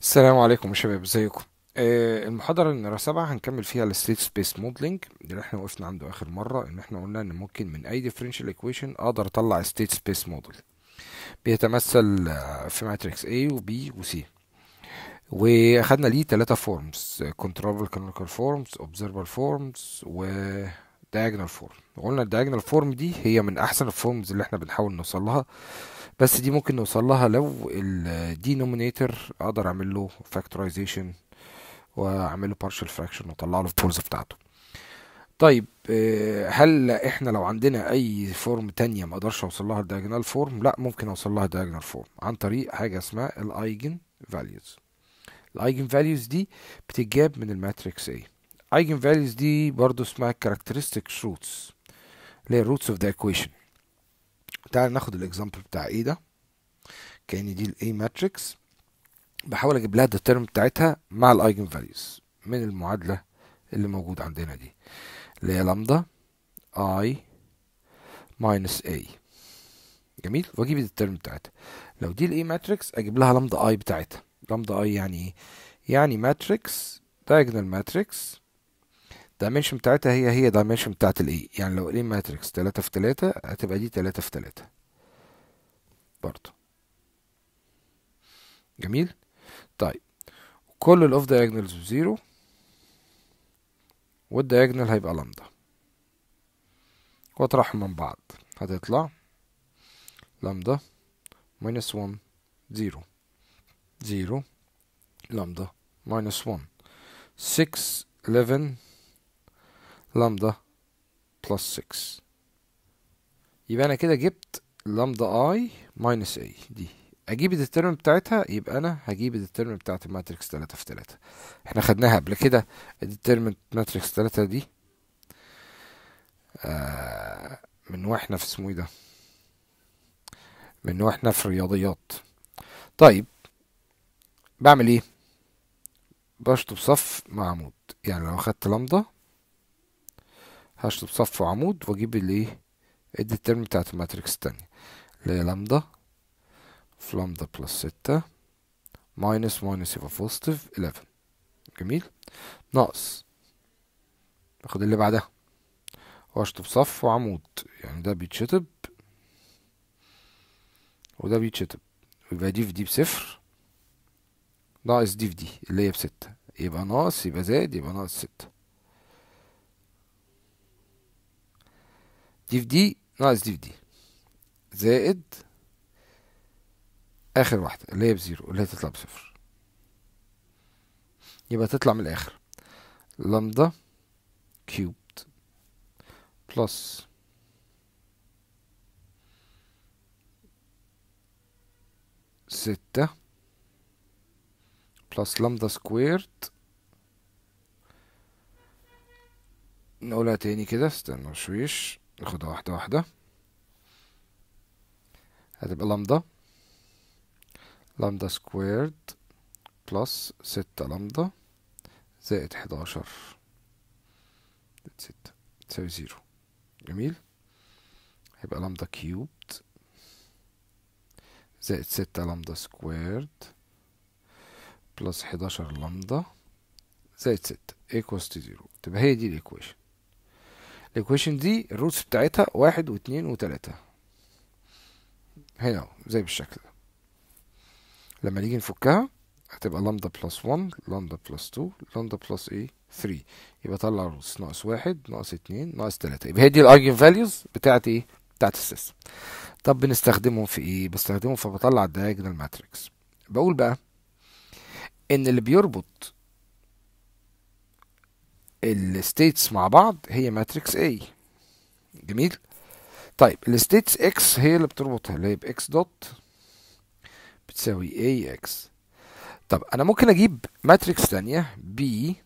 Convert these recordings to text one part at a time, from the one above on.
السلام عليكم يا شباب ازيكم آه، المحاضرة اللي سبعة هنكمل فيها الستيت سبيس موديلنج اللي احنا وقفنا عنده اخر مرة ان احنا قلنا ان ممكن من اي ديفرنشال ايكويشن اقدر اطلع ستيت سبيس موديل بيتمثل آه، في ماتريكس A و B و C واخدنا ليه ثلاثة فورمز controllable canonical forms observable forms و diagonal form قلنا الدياجونال فورم دي هي من احسن الفورمز اللي احنا بنحاول نوصل لها بس دي ممكن نوصل لها لو الدينومينيتور اقدر اعمل له فاكتورايزيشن واعمل له partial fraction واطلع له البولز بتاعته طيب آه، هل احنا لو عندنا اي فورم تانية ما اقدرش اوصل لها الدياجونال فورم لا ممكن اوصل لها الدياجونال فورم عن طريق حاجه اسمها الايجن فاليوز الايجن فاليوز دي بتتجاب من الماتريكس A ايجن فاليوز دي برضو اسمها characteristic roots اللي هي roots of the equation تعال ناخد الاكزامبل بتاع A ده كأن دي الاي ماتريكس بحاول اجيب لها الديترم بتاعتها مع الايجن فاليوز من المعادله اللي موجوده عندنا دي اللي هي لامدا اي ماينس اي جميل واجيب الديترم بتاعتها لو دي الاي ماتريكس اجيب لها لامدا اي بتاعتها لامدا اي يعني ايه يعني ماتريكس diagonal ماتريكس الدايمنشن بتاعتها هي هي دايمنشن بتاعت الاي يعني لو الاي ماتريكس 3 في 3 هتبقى دي 3 في 3 برضه جميل طيب كل الاوف diagonals بزيرو والدياجونال هيبقى لامدا واطرحهم من بعض هتطلع لامدا ماينس 1 زيرو زيرو لامدا ماينس 1 6 11 لامدا بلس 6 يبقى انا كده جبت لامدا اي ماينس اي دي اجيب الديترمنت بتاعتها يبقى انا هجيب الديترمنت بتاعت الماتريكس 3 في 3 احنا خدناها قبل كده الديترمنت ماتريكس 3 دي آه من واحنا في اسمه ايه ده من واحنا في رياضيات طيب بعمل ايه بشطب صف مع عمود يعني لو اخدت لامدا هشطب صف وعمود واجيب الايه الديترمنت بتاعت الماتريكس التانية اللي هي لامدا في لامدا بلس ستة ماينس ماينس يبقى بوزيتيف 11 جميل ناقص ناخد اللي بعدها واشطب صف وعمود يعني ده بيتشطب وده بيتشطب يبقى دي في دي بصفر ناقص دي في دي اللي هي بستة يبقى ناقص يبقى زائد يبقى ناقص ستة دي في دي ناقص دي في دي زائد اخر واحدة اللي هي بزيرو اللي هي تطلع بصفر يبقى تطلع من الاخر لامدا كيوبد بلس ستة بلس لامدا سكويرد نقولها تاني كده استنى شويش ناخدها واحدة واحدة هتبقى لامدا لامدا سكويرد بلس ستة لامدا زائد حداشر ستة تساوي زيرو جميل هيبقى لامدا كيوبد زائد ستة لامدا سكويرد بلس حداشر لامدا زائد ستة equals to زيرو تبقى هي دي الايكويشن الايكويشن دي الروتس بتاعتها واحد واتنين وتلاتة هنا اهو زي بالشكل ده لما نيجي نفكها هتبقى لامدا بلس 1 لامدا بلس 2 لامدا بلس ايه 3 يبقى طلع روتس ناقص واحد ناقص اتنين ناقص تلاتة يبقى هي دي الايجن فاليوز بتاعت ايه بتاعت السيستم طب بنستخدمهم في ايه بستخدمهم فبطلع الدايجونال ماتريكس بقول بقى ان اللي بيربط الستيتس مع بعض هي ماتريكس A جميل طيب الستيتس X هي اللي بتربطها اللي هي بإكس دوت بتساوي AX طب انا ممكن اجيب ماتريكس تانية B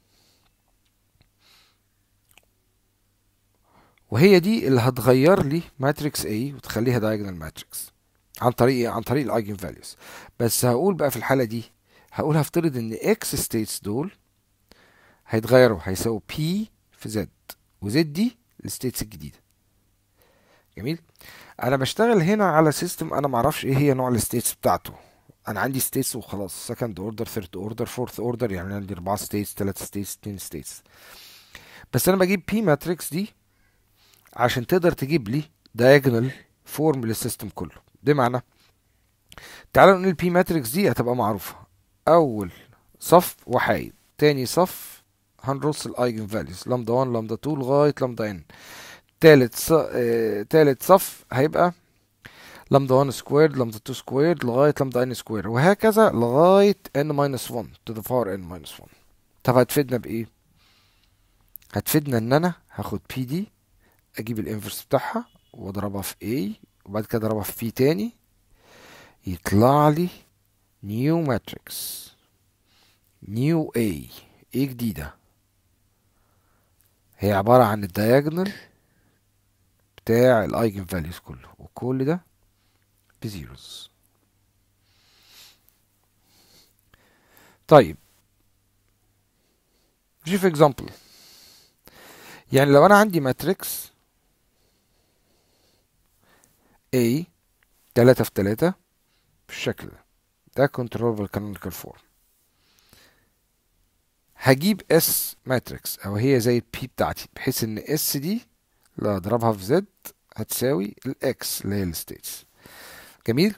وهي دي اللي هتغير لي ماتريكس A وتخليها diagonal ماتريكس عن طريق إيه؟ عن طريق الايجن فاليوز بس هقول بقى في الحالة دي هقول هفترض ان X ستيتس دول هيتغيروا هيساووا P في Z وZ دي الستيتس الجديدة جميل انا بشتغل هنا على سيستم انا معرفش ايه هي نوع الستيتس بتاعته انا عندي ستيتس وخلاص سكند اوردر ثيرد اوردر فورث اوردر يعني عندي اربعة ستيتس ثلاث ستيتس اتنين ستيتس بس انا بجيب بي ماتريكس دي عشان تقدر تجيب لي diagonal فورم للسيستم كله بمعنى تعالوا نقول البي ماتريكس دي هتبقى معروفة اول صف وحايد تاني صف هنرص الايجن فاليوز لامدا 1 لامدا 2 لغاية لامدا ان تالت ص... آه... تالت صف هيبقى لامدا 1 سكويرد لامدا 2 سكويرد لغاية لامدا ان سكوير وهكذا لغاية n minus 1 to the power n minus 1 طب هتفيدنا بإيه؟ هتفيدنا إن أنا هاخد P دي أجيب الانفرس بتاعها وأضربها في A وبعد كده أضربها في P تاني يطلع لي نيو ماتريكس نيو A ايه جديدة هي عبارة عن الدياجونال بتاع الايجن فاليوز كله وكل ده بزيروز طيب نشوف اكزامبل يعني لو انا عندي ماتريكس A تلاتة في تلاتة بالشكل ده ده كنترول canonical form هجيب اس ماتريكس او هي زي البي بتاعتي بحيث ان اس دي لو اضربها في زد هتساوي الاكس اللي هي الستيتس جميل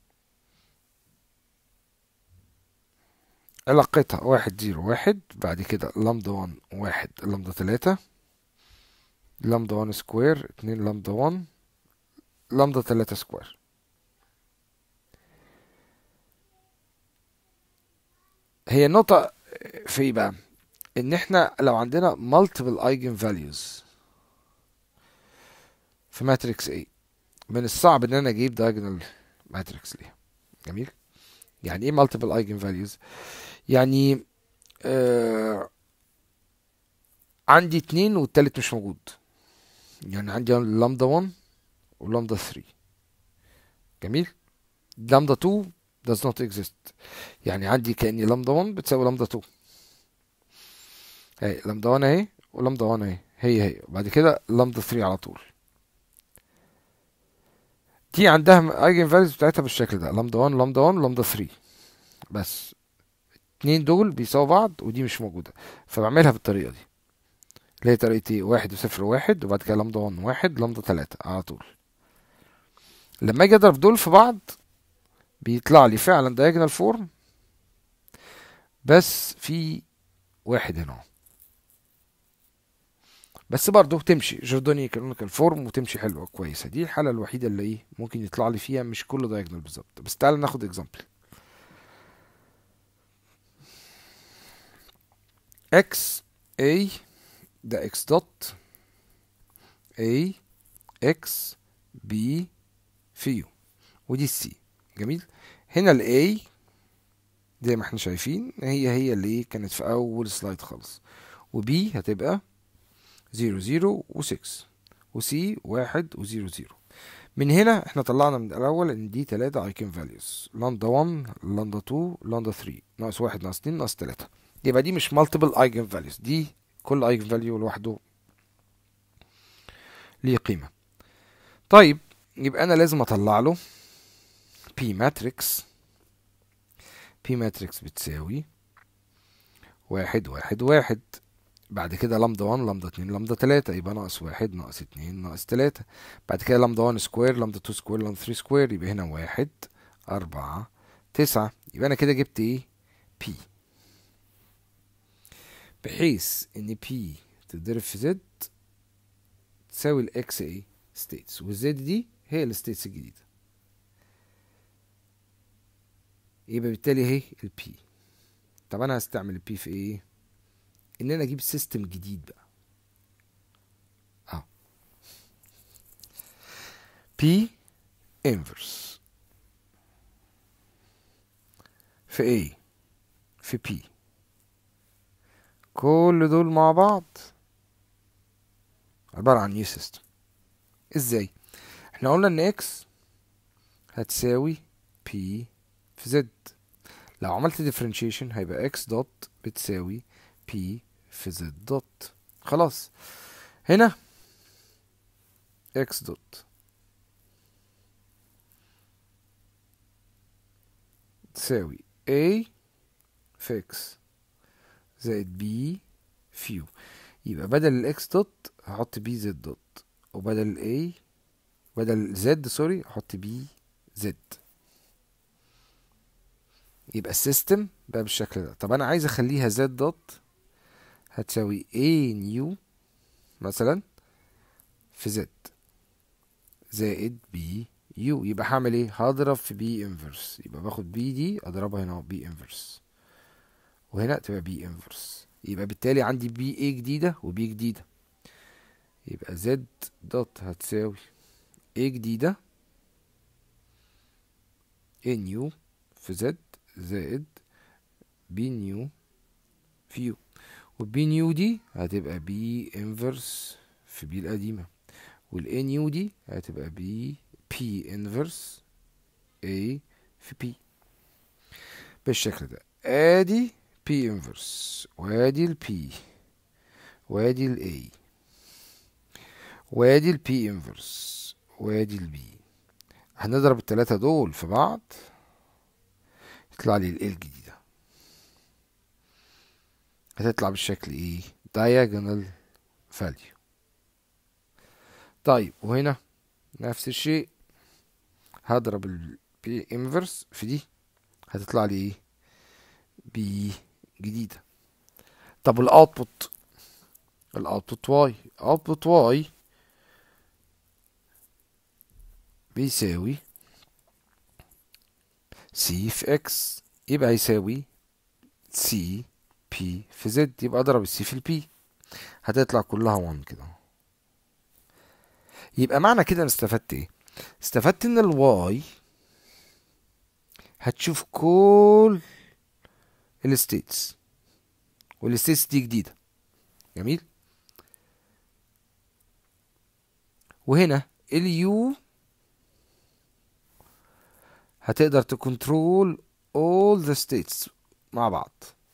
علاقتها واحد زيرو واحد بعد كده لامدا وان واحد لامدا تلاتة لامدا وان سكوير اتنين لامدا وان لامدا تلاتة سكوير هي النقطة في ايه بقى ان احنا لو عندنا multiple eigen values في ماتريكس A من الصعب ان انا اجيب diagonal ماتريكس ليها جميل يعني ايه multiple eigen values يعني آه عندي اتنين والتالت مش موجود يعني عندي لامدا 1 ولامدا 3 جميل لامدا 2 does not exist يعني عندي كأني لامدا 1 بتساوي لامدا 2 اهي لامدا 1 اهي ولامدا 1 اهي هي هي وبعد كده لامدا 3 على طول دي عندها ايجن فاليوز بتاعتها بالشكل ده لامدا 1 لامدا 1 لامدا 3 بس اتنين دول بيساووا بعض ودي مش موجودة فبعملها بالطريقة دي اللي هي طريقة ايه واحد وصفر واحد وبعد كده لامدا 1 واحد لامدا 3 على طول لما اجي اضرب دول في بعض بيطلع لي فعلا diagonal form بس في واحد هنا بس برضه تمشي جورداني كانونيكال فورم وتمشي حلوه كويسه دي الحاله الوحيده اللي ايه ممكن يطلع لي فيها مش كله دايجونال بالظبط بس تعال ناخد اكزامبل x a ده x دوت a x b في u ودي السي جميل هنا ال A زي ما احنا شايفين هي هي اللي كانت في أول سلايد خالص و B هتبقى زيرو زيرو و 6 و C واحد و زيرو زيرو من هنا احنا طلعنا من الأول إن دي تلاتة ايكن فاليوز لامدا 1 لامدا 2 لامدا 3 ناقص واحد ناقص اتنين ناقص تلاتة يبقى دي مش مالتيبل ايجن فاليوز دي كل ايجن فاليو لوحده ليه قيمة طيب يبقى أنا لازم أطلع له P ماتريكس P ماتريكس بتساوي واحد واحد واحد بعد كده لامدا 1 لامدا 2 لامدا 3 يبقى ناقص واحد ناقص 2 ناقص 3 بعد كده لامدا 1 سكوير لامدا 2 سكوير لامدا 3 سكوير يبقى هنا واحد أربعة تسعة يبقى أنا كده جبت إيه P بحيث إن P تتضرب في زد تساوي الإكس إيه ستيتس والزد دي هي الستيتس الجديدة يبقى بالتالي اهي البي طب انا هستعمل البي في ايه ان انا اجيب سيستم جديد بقى اه بي انفرس في ايه في بي كل دول مع بعض عبارة عن نيو سيستم ازاي احنا قلنا ان اكس هتساوي بي في زد لو عملت differentiation هيبقى x دوت بتساوي p في z دوت خلاص هنا x دوت هتساوي A في X زائد B في U يبقى بدل الإكس دوت هحط B زد دوت وبدل ال A بدل زد سوري هحط B زد يبقى السيستم بقى بالشكل ده طب أنا عايز أخليها زد دوت هتساوي A نيو مثلا في زد زائد بي يو يبقى هعمل ايه هضرب في بي انفرس يبقى باخد بي دي اضربها هنا بي انفرس وهنا تبقى بي انفرس يبقى بالتالي عندي بي اي جديدة وبي جديدة يبقى زد دوت هتساوي اي جديدة اي نيو في زد زائد بي نيو في يو والبي نيو دي هتبقى بي انفرس في بي القديمة والاي نيو دي هتبقى بي بي انفرس اي في بي بالشكل ده ادي بي انفرس وادي البي وادي الاي وادي البي انفرس وادي البي هنضرب التلاتة دول في بعض يطلع لي الاي الجديدة هتطلع بالشكل ايه diagonal value طيب وهنا نفس الشيء هضرب البي انفرس في دي هتطلع لي ايه بي جديدة طب الاوتبوت الاوتبوت واي اوتبوت واي بيساوي سي في اكس يبقى يساوي سي بي في زد يبقى اضرب السي في البي هتطلع كلها 1 كده يبقى معنى كده انا استفدت ايه استفدت ان الواي هتشوف كل الستيتس والستيتس دي جديدة جميل وهنا اليو هتقدر تكنترول all the states مع بعض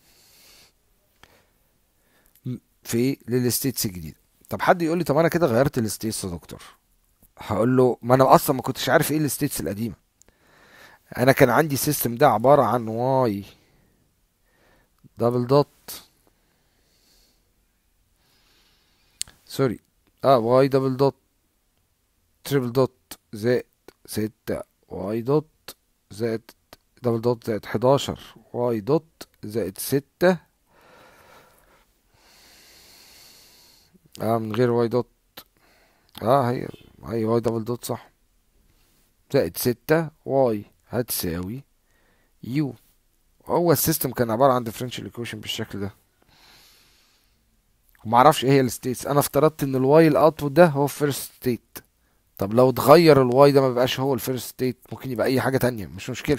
في للستيتس الجديدة طب حد يقول لي طب انا كده غيرت الستيتس يا دكتور هقول له ما انا اصلا ما كنتش عارف ايه الستيتس القديمه انا كان عندي سيستم ده عباره عن واي دبل دوت سوري اه واي دبل دوت تريبل دوت زائد ستة واي دوت زائد دبل دوت زائد حداشر واي دوت زائد ستة اه من غير واي دوت اه هي هي واي دبل دوت صح زائد ستة واي هتساوي يو هو السيستم كان عبارة عن differential equation بالشكل ده ومعرفش ايه هي الستيتس انا افترضت ان الواي الاوتبوت ده هو فيرست ستيت طب لو اتغير الواي ده ما بقاش هو الفيرست ستيت ممكن يبقى اي حاجة تانية مش مشكلة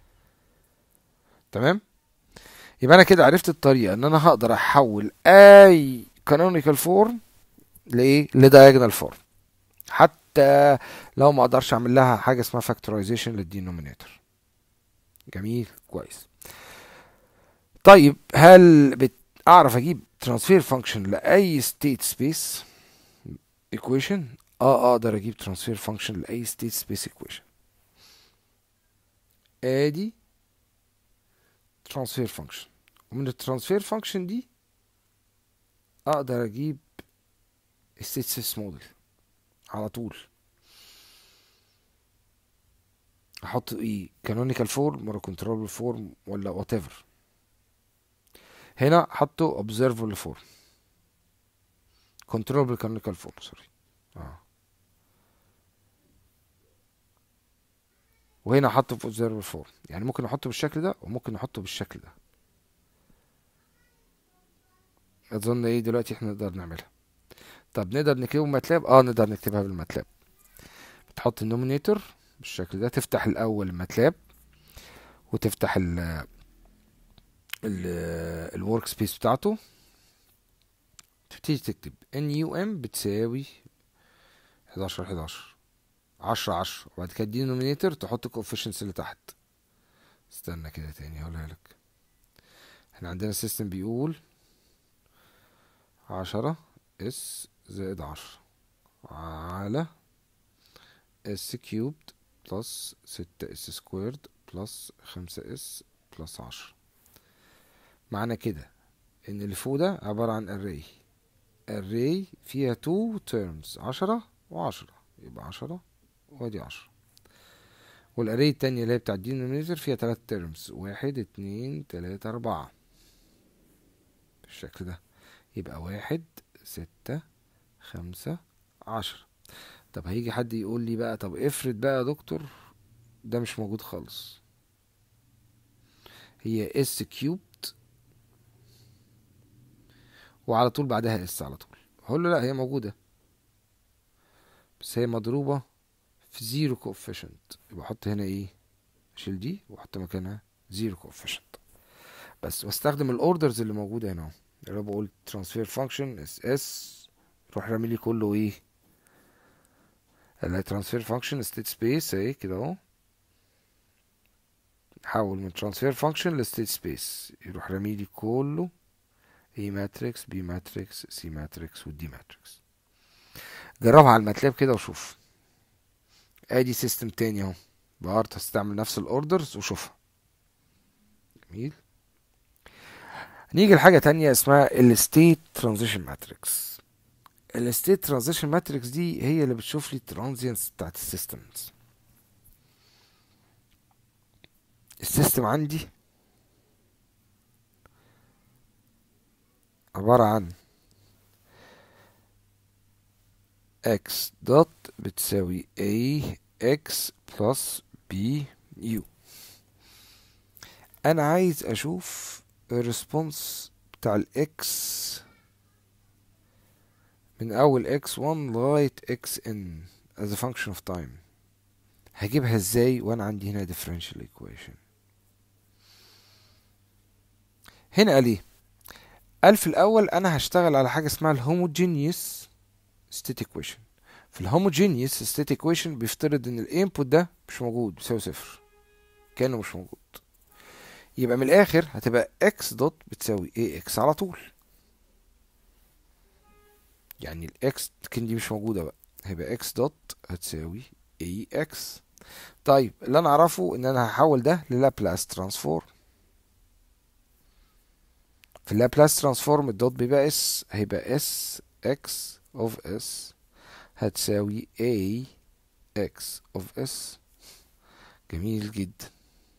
تمام يبقى انا كده عرفت الطريقة ان انا هقدر احول اي canonical form لايه لدايجونال فورم حتى لو ما اقدرش اعمل لها حاجه اسمها فاكتورايزيشن للدينوميناتور جميل كويس طيب هل بت... اعرف اجيب ترانسفير فانكشن لاي ستيت سبيس ايكويشن اه اقدر اجيب ترانسفير فانكشن لاي ستيت سبيس ايكويشن ادي ترانسفير فانكشن ومن الترانسفير فانكشن دي اقدر اجيب ستيت سبيس موديل على طول احط ايه كانونيكال فورم ولا كنترول فورم ولا وات ايفر هنا حطه اوبزرفبل فورم كنترول كانونيكال فورم سوري اه وهنا حطه في اوبزرفبل فورم يعني ممكن احطه بالشكل ده وممكن احطه بالشكل ده اظن ايه دلوقتي احنا نقدر نعملها طب نقدر نكتبه بماتلاب اه نقدر نكتبها بالماتلاب بتحط النومينيتور بالشكل ده تفتح الاول الماتلاب وتفتح ال ال الورك سبيس بتاعته تبتدي تكتب ان يو ام بتساوي 11 11 10 10 وبعد كده تدي نومينيتور تحط الكوفيشنس اللي تحت استنى كده تاني هقولها لك احنا عندنا السيستم بيقول عشرة اس زائد عشرة على اس كيوبد بلس ستة اس سكويرد بلس خمسة اس بلس عشرة معنى كده ان اللي فوق ده عبارة عن array array فيها two terms عشرة وعشرة يبقى عشرة وادي عشرة والاري التانية اللي هي بتاع الدينومينيتور فيها تلات terms واحد اتنين تلاتة اربعة بالشكل ده يبقى واحد ستة خمسة عشرة طب هيجي حد يقول لي بقى طب افرض بقى يا دكتور ده مش موجود خالص هي اس كيوبد وعلى طول بعدها اس على طول هقول له لا هي موجودة بس هي مضروبة في زيرو كوفيشنت يبقى احط هنا ايه اشيل دي واحط مكانها زيرو كوفيشنت بس واستخدم الاوردرز اللي موجودة هنا اهو اللي هو بقول ترانسفير فانكشن اس اس روح رامي لي كله ايه اللي ترانسفير فانكشن ستيت سبيس اهي كده اهو حول من ترانسفير فانكشن لستيت سبيس يروح رامي لي كله اي ماتريكس بي ماتريكس سي ماتريكس ودي ماتريكس جربها على الماتلاب كده وشوف ادي سيستم تاني اهو بقدر تستعمل نفس الاوردرز وشوفها جميل نيجي لحاجة تانية اسمها الستيت ترانزيشن ماتريكس الستيت ترانزيشن ماتريكس دي هي اللي بتشوف لي الترانزينس بتاعت السيستمز السيستم عندي عبارة عن x دوت بتساوي a x plus b u انا عايز اشوف الريسبونس بتاع الاكس من اول x1 لغاية xn as a function of time هجيبها ازاي وانا عندي هنا differential equation هنا قال ايه قال في الاول انا هشتغل على حاجه اسمها الهوموجينيوس ستيت equation في الهوموجينيوس ستيت equation بيفترض ان الانبوت ده مش موجود بيساوي صفر كانه مش موجود يبقى من الاخر هتبقى x دوت بتساوي ax على طول يعني الاكس كان دي مش موجوده بقى هيبقى x دوت هتساوي ax طيب اللي انا اعرفه ان انا هحول ده للابلاس ترانسفورم في اللابلاس ترانسفورم الدوت بيبقى اس هيبقى اس اكس اوف اس هتساوي a x of s جميل جدا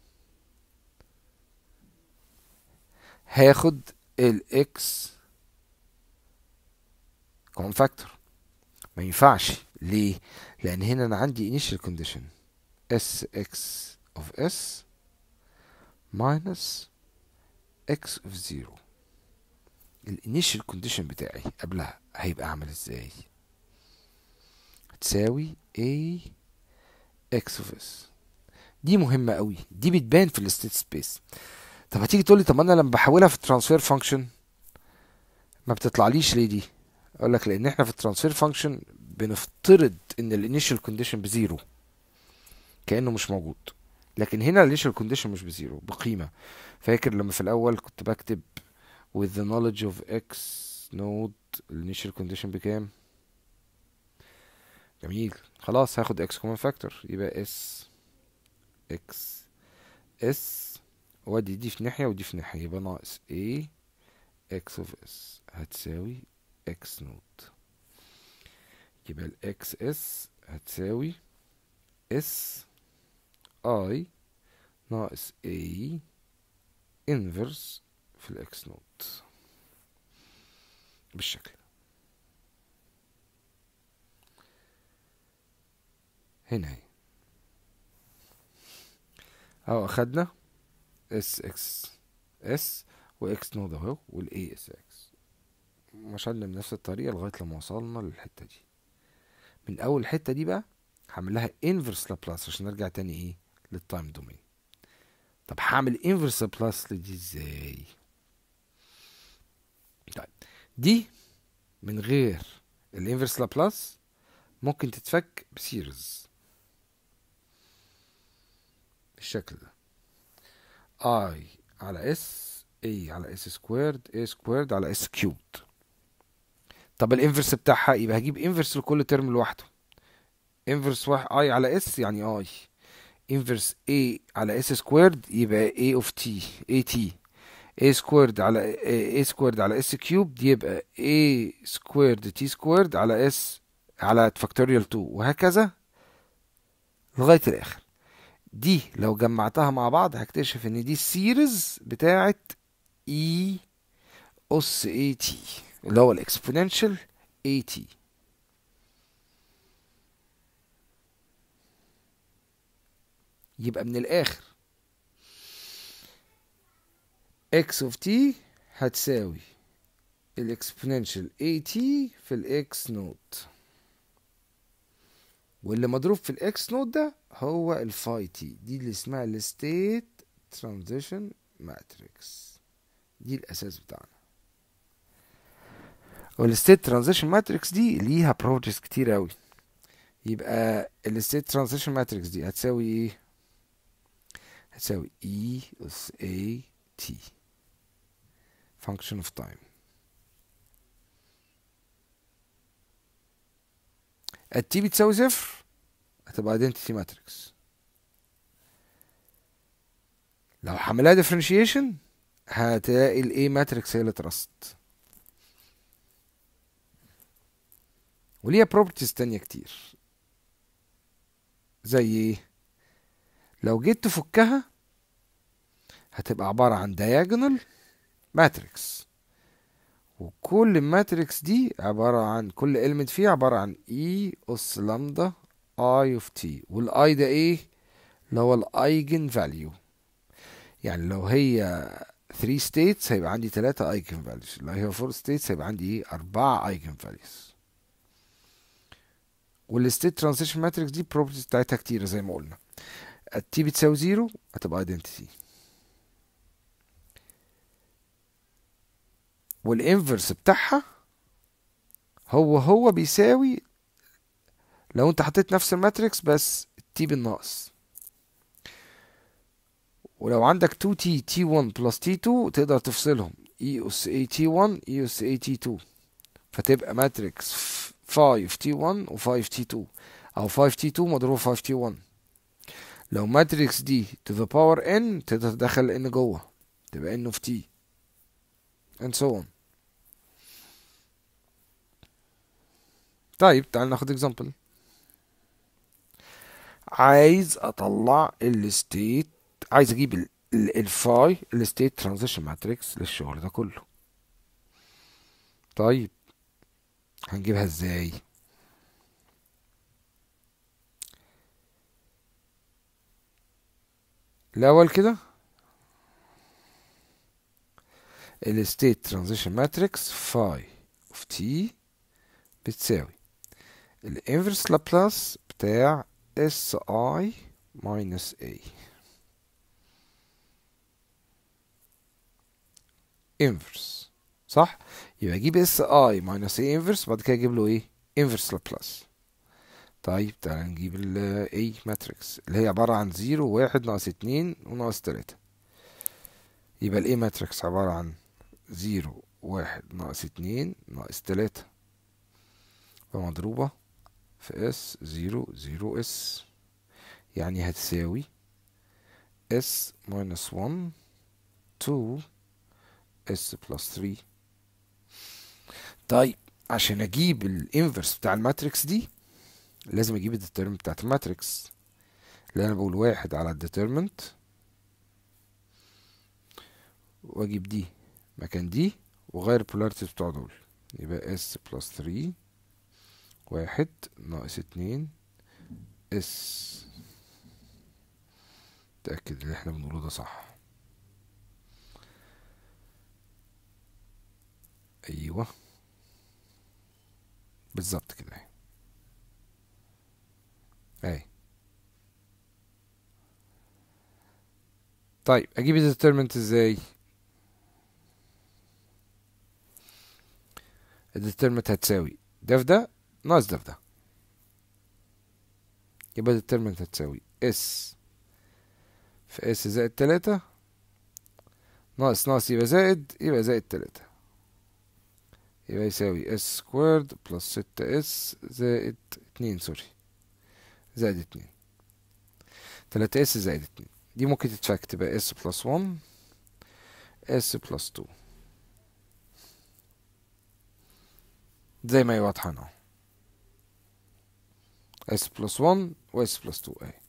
هاخد ال x كومن فاكتور ما ينفعش ليه لان هنا انا عندي initial condition s x of s minus x of 0 الانيشال كونديشن بتاعي قبلها هيبقى عامل ازاي هتساوي a x of s دي مهمة قوي دي بتبان في الستيت سبيس طب هتيجي تقول لي طب انا لما بحولها في الترانسفير فانكشن ما بتطلعليش ليه دي اقول لك لان احنا في الترانسفير فانكشن بنفترض ان الانيشال كونديشن بزيرو كانه مش موجود لكن هنا الانيشال كونديشن مش بزيرو بقيمه فاكر لما في الاول كنت بكتب with the knowledge of x node الانيشال كونديشن بكام جميل خلاص هاخد x common factor يبقى s x s وادي دي في ناحية ودي في ناحية يبقى ناقص a x of s هتساوي x node يبقى ال xs هتساوي s i ناقص a inverse في الاكس نوت بالشكل ده هنا اهي اهو اخدنا اس اكس اس واكس نود اهو والاي اس اكس مشينا بنفس الطريقه لغايه لما وصلنا للحته دي من اول الحته دي بقى هعمل لها انفرس لابلاس عشان نرجع تاني ايه للتايم دومين طب هعمل انفرس لابلاس لدي ازاي طيب دي من غير الانفرس لابلاس ممكن تتفك بسيريز بالشكل ده اي على اس اي على اس سكويرد اي سكويرد على اس كيوبد طب الانفرس بتاعها يبقى هجيب انفرس لكل ترم لوحده انفرس واحد اي على اس يعني اي inverse a على s squared يبقى a of t at a squared على a squared على s cubed يبقى a squared t squared على s على factorial 2 وهكذا لغاية الآخر دي لو جمعتها مع بعض هكتشف ان دي السيريز بتاعت e اس at اللي هو الاكسبوننشال at يبقى من الآخر x of t هتساوي الاكسبوننشال at في الاكس نوت واللي مضروب في الاكس نوت ده هو الفاي تي دي اللي اسمها الستيت ترانزيشن ماتريكس دي الاساس بتاعنا والستيت ترانزيشن ماتريكس دي ليها بروبرتيز كتير قوي يبقى الستيت ترانزيشن ماتريكس دي هتساوي ايه هتساوي E اس A T function of time التي بتساوي صفر هتبقى identity matrix لو حملها differentiation هتلاقي ال A matrix هي اللي اترست وليها properties تانية كتير زي ايه لو جيت تفكها هتبقى عبارة عن diagonal matrix وكل الماتريكس دي عبارة عن كل element فيها عبارة عن E أس لامدا I of T والاي ده ايه اللي هو الايجن فاليو يعني لو هي 3 states هيبقى عندي 3 ايجن values لو هي 4 states هيبقى عندي ايه 4 ايجن values والستيت ترانزيشن ماتريكس دي properties بتاعتها كتيرة زي ما قلنا التي بتساوي زيرو هتبقى identity والانفرس بتاعها هو هو بيساوي لو انت حطيت نفس الماتريكس بس تي بالناقص ولو عندك 2 تي تي 1 بلس تي 2 تقدر تفصلهم اي اس اي تي 1 اي اس اي تي 2 فتبقى ماتريكس 5 تي 1 و 5 تي 2 او 5 تي 2 مضروب 5 تي 1 لو ماتريكس دي to the power n تقدر تدخل n جوه تبقى n of t and so on طيب تعال ناخد example عايز اطلع الستيت عايز اجيب الفاي الستيت ترانزيشن ماتريكس للشغل ده كله طيب هنجيبها ازاي الاول كده الستيت ترانزيشن ماتريكس فاي اوف تي بتساوي الانفرس لابلاس بتاع اس اي ماينس اي انفرس صح يبقى اجيب اس اي ماينس اي انفرس بعد كده اجيب له ايه انفرس لابلاس طيب تعالى نجيب ال A ماتريكس اللي هي عبارة عن زيرو واحد ناقص اتنين وناقص تلاتة يبقى ال A ماتريكس عبارة عن زيرو واحد ناقص اتنين ناقص تلاتة فمضروبة في اس زيرو زيرو اس يعني هتساوي اس ماينس ون تو اس بلس ثري طيب عشان اجيب الانفرس بتاع الماتريكس دي لازم اجيب الديترمنت بتاعت الماتريكس اللي انا بقول واحد على الديترمنت واجيب دي مكان دي وغير البولاريتيز بتوع دول يبقى اس بلس 3 واحد ناقص اتنين اس تأكد اللي احنا بنقوله ده صح ايوه بالظبط كده اهي اهي طيب اجيب الديترمنت ازاي الديترمنت هتساوي ده في ده ناقص ده في ده يبقى الديترمنت هتساوي اس في اس زائد تلاتة ناقص ناقص يبقى زائد يبقى زائد تلاتة يبقى يساوي اس سكويرد بلس ستة اس زائد اتنين سوري زائد اتنين تلاتة اس زائد اتنين دي ممكن تتفك تبقى اس بلس ون اس بلس تو زي ما هي واضحة اهو اس بلس ون و اس بلس تو اهي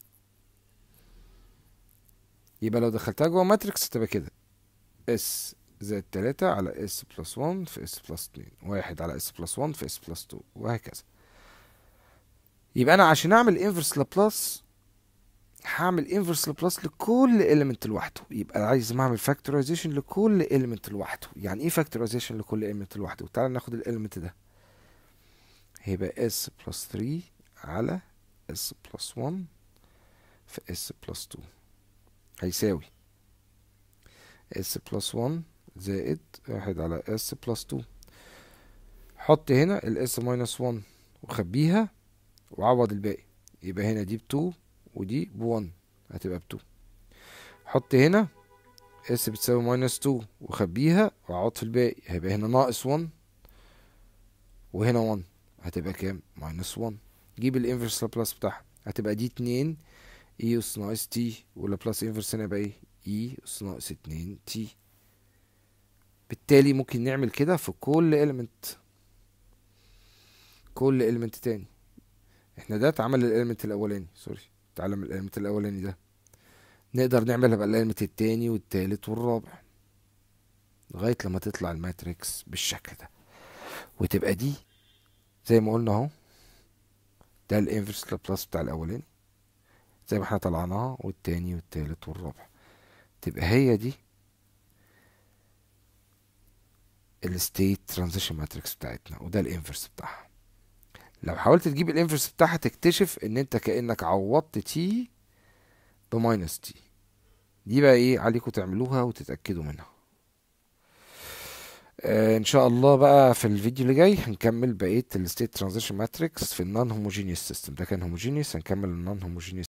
يبقى لو دخلتها جوه ماتريكس تبقى كده اس زائد تلاتة على اس بلس ون في اس بلس اتنين واحد على اس بلس ون في اس بلس تو وهكذا يبقى انا عشان اعمل انفرس لابلاس هعمل انفرس لابلاس لكل element لوحده يبقى عايز ما اعمل فاكتورايزيشن لكل element لوحده يعني ايه فاكتورايزيشن لكل element لوحده تعال ناخد الاليمنت ده هيبقى s بلس 3 على s بلس 1 في s بلس 2 هيساوي s بلس 1 زائد واحد على s بلس 2 حط هنا ال s ماينس 1 وخبيها وعوض الباقي يبقى هنا دي ب 2 ودي ب 1 هتبقى ب 2 حط هنا اس بتساوي ماينس 2 وخبيها وعوض في الباقي هيبقى هنا ناقص 1 وهنا 1 هتبقى كام ماينس 1 جيب الانفرس لابلاس بتاعها هتبقى دي 2 اي اس ناقص تي واللابلاس انفرس هنا يبقى ايه اي اس ناقص 2 تي بالتالي ممكن نعمل كده في كل element كل element تاني احنا ده اتعمل الاليمنت الاولاني سوري اتعلم الاليمنت الاولاني ده نقدر نعملها بقى الاليمنت التاني والتالت والرابع لغايه لما تطلع الماتريكس بالشكل ده وتبقى دي زي ما قلنا اهو ده الانفرس لابلاس بتاع الاولاني زي ما احنا طلعناها والتاني والتالت والرابع تبقى هي دي الستيت ترانزيشن ماتريكس بتاعتنا وده الانفرس بتاعها لو حاولت تجيب الانفرس بتاعها تكتشف ان انت كانك عوضت تي بماينس تي دي بقى ايه عليكم تعملوها وتتاكدوا منها آه ان شاء الله بقى في الفيديو اللي جاي هنكمل بقيه الستيت ترانزيشن ماتريكس في النون هوموجينيوس سيستم ده كان هوموجينيوس هنكمل النون هوموجينيوس